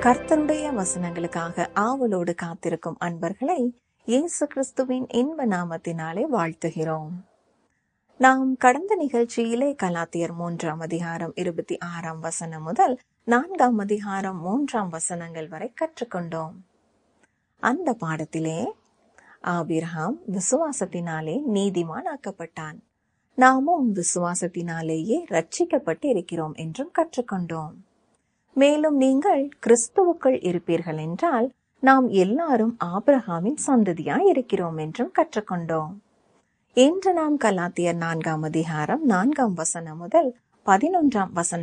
கர்த்தருடைய வசனங்களுக்காக ஆவலோடு காத்திருக்கும் அன்பர்களை இயேசு கிறிஸ்துவின் இன்ப நாமத்தினாலே வாழ்த்துகிறோம் நாம் கடந்த நிகழ்ச்சியிலே கலாத்தியர் மூன்றாம் அதிகாரம் இருபத்தி ஆறாம் வசனம் முதல் நான்காம் அதிகாரம் மூன்றாம் வசனங்கள் வரை கற்றுக்கொண்டோம் அந்த பாடத்திலே ஆபிரகாம் விசுவாசத்தினாலே நீதிமான் ஆக்கப்பட்டான் நாமும் விசுவாசத்தினாலேயே ரட்சிக்கப்பட்டு இருக்கிறோம் என்றும் கற்றுக்கொண்டோம் மேலும் நீங்கள் கிறிஸ்துவுக்குள் இருப்பீர்கள் என்றால் நாம் எல்லாரும் ஆபிரகாமின் சந்ததியாய் இருக்கிறோம் என்றும் கற்றுக்கொண்டோம் இன்று நாம் கலாத்தியர் நான்காம் அதிகாரம் நான்காம் வசனம் முதல் பதினொன்றாம் வசனம்